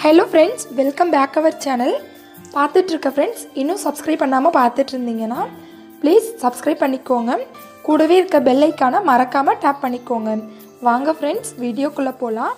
hello friends welcome back our channel பார்த்துட்ருக்க friends இன்னும் subscribe பண்ணாமல் பார்த்துட்டு இருந்தீங்கன்னா ப்ளீஸ் சப்ஸ்கிரைப் பண்ணிக்கோங்க கூடவே இருக்க பெல் ஐக்கானை மறக்காமல் டேப் பண்ணிக்கோங்க வாங்க ஃப்ரெண்ட்ஸ் வீடியோக்குள்ளே போகலாம்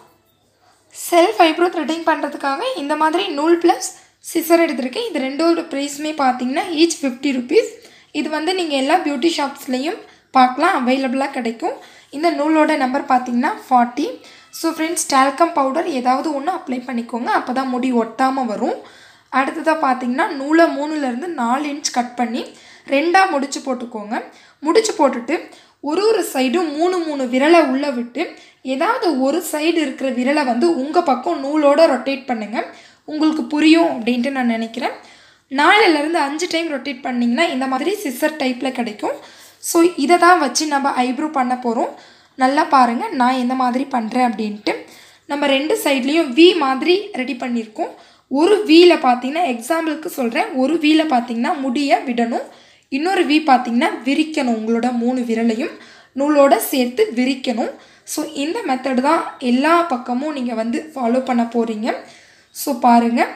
செல்ஃப் ஐப்ரோ த்ரெட்டிங் பண்ணுறதுக்காக இந்த மாதிரி நூல் ப்ளஸ் சிசர் எடுத்திருக்கேன் இது ரெண்டோட ப்ரைஸுமே பார்த்தீங்கன்னா ஈச் ஃபிஃப்டி ருபீஸ் இது வந்து நீங்கள் எல்லா பியூட்டி ஷாப்ஸ்லேயும் பார்க்கலாம் அவைலபிளாக கிடைக்கும் இந்த நூலோட நம்பர் பார்த்தீங்கன்னா forty so friends talcum powder ஏதாவது ஒன்று அப்ளை பண்ணிக்கோங்க அப்போ தான் முடி ஒட்டாமல் வரும் அடுத்ததாக பார்த்தீங்கன்னா நூலை மூணுலேருந்து நாலு இன்ச் கட் பண்ணி ரெண்டாக முடிச்சு போட்டுக்கோங்க முடிச்சு போட்டுட்டு ஒரு ஒரு சைடும் மூணு மூணு விரலை உள்ளே விட்டு ஏதாவது ஒரு சைடு இருக்கிற விரலை வந்து உங்கள் பக்கம் நூலோட ரொட்டேட் பண்ணுங்கள் உங்களுக்கு புரியும் அப்படின்ட்டு நான் நினைக்கிறேன் நாலுலேருந்து அஞ்சு டைம் ரொட்டேட் பண்ணிங்கன்னா இந்த மாதிரி சிஸ்ஸர் டைப்பில் கிடைக்கும் ஸோ இதை தான் வச்சு நம்ம ஐப்ரோ பண்ண போகிறோம் நல்லா பாருங்கள் நான் எந்த மாதிரி பண்ணுறேன் அப்படின்ட்டு நம்ம ரெண்டு சைட்லேயும் வி மாதிரி ரெடி பண்ணியிருக்கோம் ஒரு வீல பார்த்தீங்கன்னா எக்ஸாம்பிளுக்கு சொல்கிறேன் ஒரு வீல பார்த்தீங்கன்னா முடியை விடணும் இன்னொரு வி பார்த்தீங்கன்னா விரிக்கணும் உங்களோட மூணு விரலையும் நூலோட சேர்த்து விரிக்கணும் ஸோ இந்த மெத்தட் தான் எல்லா பக்கமும் நீங்கள் வந்து ஃபாலோ பண்ண போகிறீங்க ஸோ பாருங்கள்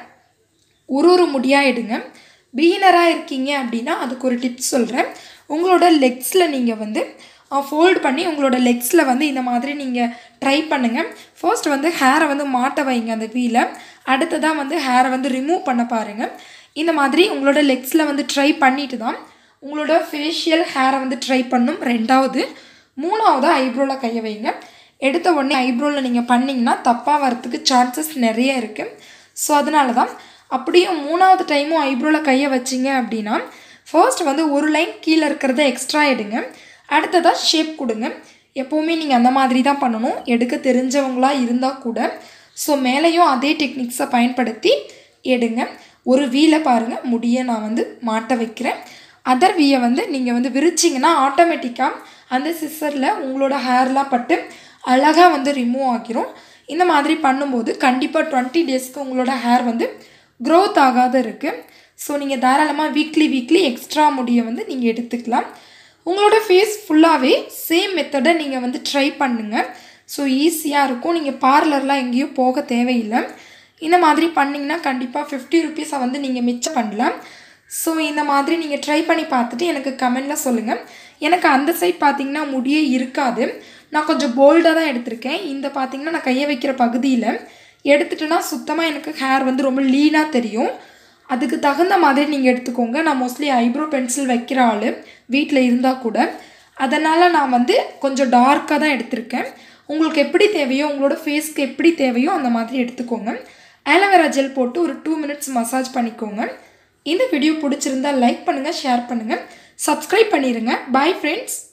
ஒரு ஒரு முடியாக எடுங்க பிகினராக இருக்கீங்க அப்படின்னா அதுக்கு ஒரு டிப்ஸ் சொல்கிறேன் உங்களோட லெக்ஸில் நீங்கள் வந்து ஃபோல்ட் பண்ணி உங்களோட லெக்ஸில் வந்து இந்த மாதிரி நீங்கள் ட்ரை பண்ணுங்கள் ஃபர்ஸ்ட் வந்து ஹேரை வந்து மாட்ட வைங்க அந்த வீலை அடுத்ததாக வந்து ஹேரை வந்து ரிமூவ் பண்ண பாருங்கள் இந்த மாதிரி உங்களோட லெக்ஸில் வந்து ட்ரை பண்ணிட்டு தான் உங்களோட ஃபேஷியல் ஹேரை வந்து ட்ரை பண்ணும் ரெண்டாவது மூணாவது ஐப்ரோவில் கையை வைங்க எடுத்த உடனே ஐப்ரோவில் நீங்கள் பண்ணிங்கன்னா தப்பாக வரத்துக்கு சான்சஸ் நிறைய இருக்குது ஸோ அதனால தான் அப்படியே மூணாவது டைமும் ஐப்ரோவில் கையை வச்சிங்க அப்படின்னா ஃபர்ஸ்ட் வந்து ஒரு லைன் கீழே இருக்கிறத எக்ஸ்ட்ரா எடுங்க அடுத்ததாக ஷேப் கொடுங்க எப்போவுமே நீங்கள் அந்த மாதிரி தான் பண்ணணும் எடுக்க தெரிஞ்சவங்களாக இருந்தால் கூட ஸோ மேலேயும் அதே டெக்னிக்ஸை பயன்படுத்தி எடுங்க ஒரு வீலை பாருங்கள் முடியை நான் வந்து மாட்ட வைக்கிறேன் அதர் வீயை வந்து நீங்கள் வந்து விரிச்சிங்கன்னா ஆட்டோமேட்டிக்காக அந்த சிஸ்ஸரில் உங்களோட ஹேர்லாம் பட்டு அழகாக வந்து ரிமூவ் ஆகிரும் இந்த மாதிரி பண்ணும்போது கண்டிப்பாக டுவெண்ட்டி டேஸ்க்கு உங்களோட ஹேர் வந்து க்ரோத் ஆகாத இருக்குது ஸோ நீங்கள் தாராளமாக வீக்லி வீக்லி எக்ஸ்ட்ரா முடியை வந்து நீங்கள் எடுத்துக்கலாம் உங்களோட ஃபேஸ் ஃபுல்லாகவே சேம் மெத்தடை நீங்கள் வந்து ட்ரை பண்ணுங்கள் ஸோ ஈஸியாக இருக்கும் நீங்கள் பார்லர்லாம் எங்கேயும் போக தேவையில்லை இந்த மாதிரி பண்ணிங்கன்னா கண்டிப்பாக ஃபிஃப்டி ருபீஸை வந்து நீங்கள் மிச்சம் பண்ணலாம் ஸோ இந்த மாதிரி நீங்கள் ட்ரை பண்ணி பார்த்துட்டு எனக்கு கமெண்டில் சொல்லுங்கள் எனக்கு அந்த சைட் பார்த்தீங்கன்னா முடியே இருக்காது நான் கொஞ்சம் போல்டாக தான் எடுத்திருக்கேன் இந்த பார்த்தீங்கன்னா நான் கையை வைக்கிற பகுதியில் எடுத்துட்டேன்னா சுத்தமாக எனக்கு ஹேர் வந்து ரொம்ப லீனாக தெரியும் அதுக்கு தகுந்த மாதிரி நீங்கள் எடுத்துக்கோங்க நான் மோஸ்ட்லி ஐப்ரோ பென்சில் வைக்கிற ஆள் வீட்டில் இருந்தால் கூட அதனால் நான் வந்து கொஞ்சம் டார்க்காக தான் எடுத்திருக்கேன் உங்களுக்கு எப்படி தேவையோ உங்களோட ஃபேஸ்க்கு எப்படி தேவையோ அந்த மாதிரி எடுத்துக்கோங்க ஆலோவேரா ஜெல் போட்டு ஒரு டூ மினிட்ஸ் மசாஜ் பண்ணிக்கோங்க இந்த வீடியோ பிடிச்சிருந்தா லைக் பண்ணுங்கள் ஷேர் பண்ணுங்கள் சப்ஸ்கிரைப் பண்ணிடுங்க பாய் ஃப்ரெண்ட்ஸ்